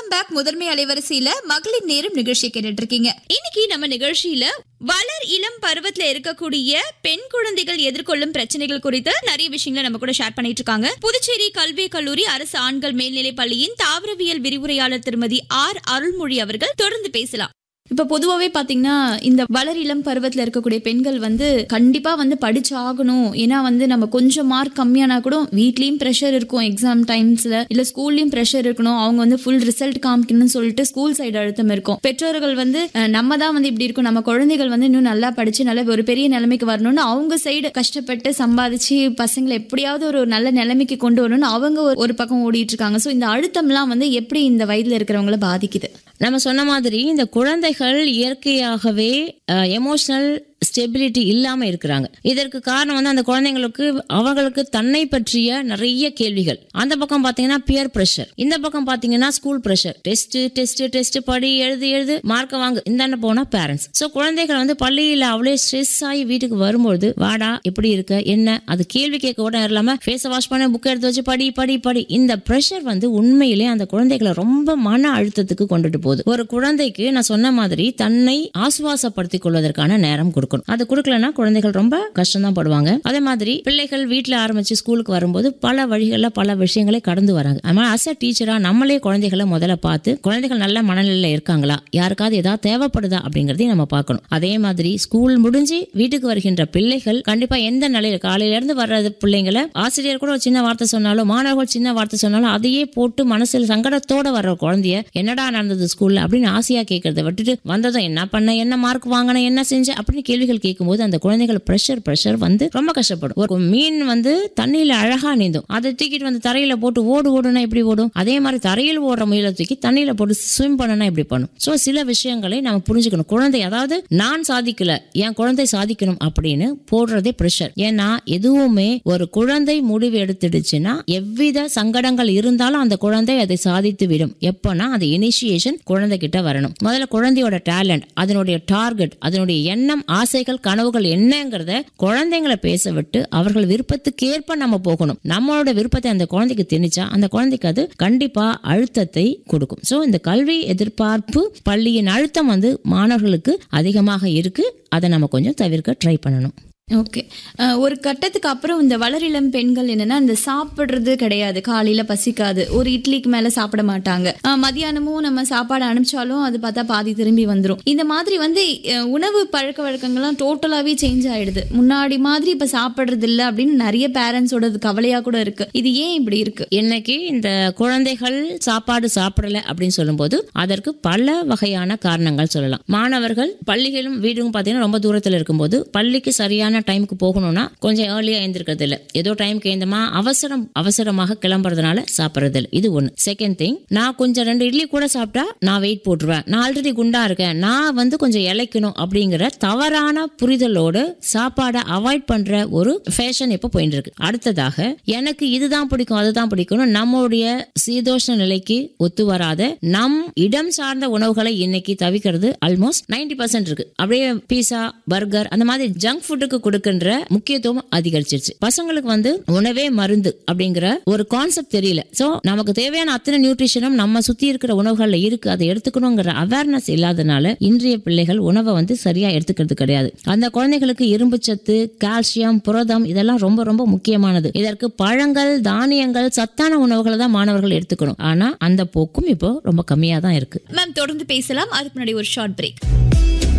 back முதன்மை அலைவரிசையில மகளிர் நேரம் நிகழ்ச்சி கேட்டுட்டு இருக்கீங்க இன்னைக்கு நம்ம நிகழ்ச்சியில வளர் இளம் பருவத்துல இருக்கக்கூடிய பெண் குழந்தைகள் எதிர்கொள்ளும் பிரச்சனைகள் குறித்து நிறைய விஷயங்களை நம்ம கூட ஷேர் பண்ணிட்டு இருக்காங்க புதுச்சேரி கல்வி கல்லூரி அரசு ஆண்கள் மேல்நிலைப் பள்ளியின் தாவரவியல் விரிவுரையாளர் திருமதி ஆர் அருள்மொழி அவர்கள் தொடர்ந்து பேசலாம் இப்ப பொதுவாவே பாத்தீங்கன்னா இந்த வளர் இளம் பருவத்துல இருக்கக்கூடிய பெண்கள் வந்து கண்டிப்பா வந்து படிச்சாகணும் ஏன்னா வந்து நம்ம கொஞ்சம் மார்க் கம்மியானா கூட வீட்லயும் ப்ரெஷர் இருக்கும் எக்ஸாம் டைம்ஸ்ல இல்ல ஸ்கூல்லயும் ப்ரெஷர் இருக்கணும் அவங்க வந்து ஃபுல் ரிசல்ட் காமிக்கணும்னு சொல்லிட்டு ஸ்கூல் சைடு அழுத்தம் இருக்கும் பெற்றோர்கள் வந்து அஹ், நம்ம தான் வந்து இப்படி இருக்கும் நம்ம குழந்தைகள் வந்து இன்னும் நல்லா படிச்சு நல்ல ஒரு பெரிய நிலைமைக்கு வரணும்னு அவங்க சைடு கஷ்டப்பட்டு சம்பாதிச்சு பசங்களை எப்படியாவது ஒரு நல்ல நிலைமைக்கு கொண்டு வரணும்னு அவங்க ஒரு- ஒரு பக்கம் ஓடிட்டு இருக்காங்க ஸோ இந்த அழுத்தம்லாம் வந்து எப்படி இந்த வயதுல இருக்கிறவங்கள பாதிக்குது நம்ம சொன்ன மாதிரி இந்த குழந்தைகள் இயற்கையாகவே எமோஷனல் ஸ்டெபிலிட்டி இல்லாம இருக்கிறாங்க இதற்கு காரணம் வந்து அந்த குழந்தைங்களுக்கு அவங்களுக்கு தன்னை பற்றிய நிறைய கேள்விகள் அந்த பக்கம் பாத்தீங்கன்னா பியர் பிரஷர் இந்த பக்கம் பாத்தீங்கன்னா school pressure test test test படி எழுது எழுது மார்க்க வாங்க இந்தாண்ட போனா பேரண்ட்ஸ் சோ குழந்தைகள் வந்து பள்ளியில அவ்வளோ ஸ்ட்ரெஸ் ஆகி வீட்டுக்கு வரும்போது வாடா எப்படி இருக்க என்ன அது கேள்வி கேட்க கூட இல்லாம ஃபேஸ வாஷ் பண்ண புக் எடுத்து வச்சு படி படி படி இந்த பிரஷர் வந்து உண்மையிலே அந்த குழந்தைகளை ரொம்ப மன அழுத்தத்துக்கு கொண்டுட்டு போகுது ஒரு குழந்தைக்கு நான் சொன்ன மாதிரி தன்னை ஆசுவாசப்படுத்திக் கொள்வதற்கான நேரம் கொடுக்கணும் அது கொடுக்கலன்னா குழந்தைகள் ரொம்ப கஷ்டம் தான் படுவாங்க அதே மாதிரி பிள்ளைகள் வீட்ல ஆரம்பிச்சு ஸ்கூலுக்கு வரும்போது பல வழிகள்ல பல விஷயங்களை கடந்து வராங்க அதனால அஸ் அ டீச்சரா நம்மளே குழந்தைகளை முதல்ல பார்த்து குழந்தைகள் நல்ல மனநிலையில இருக்காங்களா யாருக்காவது ஏதாவது தேவைப்படுதா அப்படிங்கறதையும் நம்ம பார்க்கணும் அதே மாதிரி ஸ்கூல் முடிஞ்சு வீட்டுக்கு வருகின்ற பிள்ளைகள் கண்டிப்பா எந்த நிலையில காலையில இருந்து வர்றது பிள்ளைங்களை ஆசிரியர் கூட ஒரு சின்ன வார்த்தை சொன்னாலும் மாணவர்கள் சின்ன வார்த்தை சொன்னாலும் அதையே போட்டு மனசுல சங்கடத்தோட வர்ற குழந்தைய என்னடா நடந்தது ஸ்கூல்ல அப்படின்னு ஆசையா கேட்கறத விட்டுட்டு வந்ததும் என்ன பண்ண என்ன மார்க் வாங்கின என்ன செஞ்ச அப்படின்னு கேள்விகள் கேட்கும்போது அந்த குழந்தைகள் ப்ரெஷர் ப்ரெஷர் வந்து ரொம்ப கஷ்டப்படும் ஒரு மீன் வந்து தண்ணியில அழகா நீந்தும் அதை தூக்கிட்டு வந்து தரையில போட்டு ஓடு ஓடுனா எப்படி ஓடும் அதே மாதிரி தரையில் ஓடுற முயலை தூக்கி தண்ணியில போட்டு ஸ்விம் பண்ணனா எப்படி பண்ணும் சோ சில விஷயங்களை நம்ம புரிஞ்சுக்கணும் குழந்தை அதாவது நான் சாதிக்கல என் குழந்தை சாதிக்கணும் அப்படின்னு போடுறதே ப்ரெஷர் ஏன்னா எதுவுமே ஒரு குழந்தை முடிவு எடுத்துடுச்சுன்னா எவ்வித சங்கடங்கள் இருந்தாலும் அந்த குழந்தை அதை சாதித்து விடும் எப்பனா அது இனிஷியேஷன் குழந்தை கிட்ட வரணும் முதல்ல குழந்தையோட டேலண்ட் அதனுடைய டார்கெட் அதனுடைய எண்ணம் ஆசைகள் கனவுகள் என்னங்கிறத குழந்தைங்களை பேச விட்டு அவர்கள் விருப்பத்துக்கேற்ப நம்ம போகணும் நம்மளோட விருப்பத்தை அந்த குழந்தைக்கு திணிச்சா அந்த குழந்தைக்கு அது கண்டிப்பா அழுத்தத்தை கொடுக்கும் சோ இந்த கல்வி எதிர்பார்ப்பு பள்ளியின் அழுத்தம் வந்து மாணவர்களுக்கு அதிகமாக இருக்கு அதை நம்ம கொஞ்சம் தவிர்க்க ட்ரை பண்ணணும் ஓகே ஒரு கட்டத்துக்கு அப்புறம் இந்த வளரிளம் பெண்கள் என்னன்னா இந்த சாப்பிடுறது கிடையாது காலையில பசிக்காது ஒரு இட்லிக்கு மேல சாப்பிட மாட்டாங்க அஹ், மதியானமும் நம்ம சாப்பாடு அனுப்பிச்சாலும் அது பார்த்தா பாதி திரும்பி வந்துடும் இந்த மாதிரி வந்து அஹ், உணவு பழக்க வழக்கங்கள்லாம் டோட்டலாவே சேஞ்ச் ஆயிடுது முன்னாடி மாதிரி இப்ப சாப்பிடுறது இல்ல அப்படின்னு நிறைய பேரண்ட்ஸோட கவலையா கூட இருக்கு இது ஏன் இப்படி இருக்கு இன்னைக்கு இந்த குழந்தைகள் சாப்பாடு சாப்பிடல அப்படின்னு சொல்லும்போது அதற்கு பல வகையான காரணங்கள் சொல்லலாம் மாணவர்கள் பள்ளிகளும் வீடும் பார்த்தீங்கன்னா ரொம்ப தூரத்தில் இருக்கும்போது பள்ளிக்கு சரியான டைமுக்கு போகணும்னா கொஞ்சம் ஏர்லியா எழுந்திருக்கிறது இல்லை ஏதோ டைம்க்கு எழுந்தமா அவசரம் அவசரமாக கிளம்புறதுனால சாப்பிட்றது இல்லை இது ஒன்று செகண்ட் திங் நான் கொஞ்சம் ரெண்டு இட்லி கூட சாப்பிட்டா நான் வெயிட் போட்டுருவேன் நான் ஆல்ரெடி குண்டா இருக்கேன் நான் வந்து கொஞ்சம் இளைக்கணும் அப்படிங்கிற தவறான புரிதலோடு சாப்பாடை அவாய்ட் பண்ற ஒரு ஃபேஷன் இப்போ போயிட்டு இருக்கு அடுத்ததாக எனக்கு இதுதான் பிடிக்கும் அதுதான் பிடிக்கும்னு நம்மளுடைய சீதோஷ்ண நிலைக்கு ஒத்து வராத நம் இடம் சார்ந்த உணவுகளை இன்னைக்கு தவிக்கிறது ஆல்மோஸ்ட் 90% பர்சன்ட் இருக்கு அப்படியே பீஸா பர்கர் அந்த மாதிரி ஜங்க் ஃபுட்டுக்கு கொடுக்கின்ற முக்கியத்துவம் அதிகரிச்சிருச்சு பசங்களுக்கு வந்து உணவே மருந்து அப்படிங்கிற ஒரு கான்செப்ட் தெரியல சோ நமக்கு தேவையான அத்தனை நியூட்ரிஷனும் நம்ம சுத்தி இருக்கிற உணவுகள்ல இருக்கு அதை எடுத்துக்கணுங்கிற அவேர்னஸ் இல்லாதனால இன்றைய பிள்ளைகள் உணவை வந்து சரியா எடுத்துக்கிறது கிடையாது அந்த குழந்தைகளுக்கு இரும்பு சத்து கால்சியம் புரதம் இதெல்லாம் ரொம்ப ரொம்ப முக்கியமானது இதற்கு பழங்கள் தானியங்கள் சத்தான உணவுகளை தான் மாணவர்கள் எடுத்துக்கணும் ஆனா அந்த போக்கும் இப்போ ரொம்ப கம்மியா தான் இருக்கு மேம் தொடர்ந்து பேசலாம் அதுக்கு முன்னாடி ஒரு ஷார்ட் பிரேக்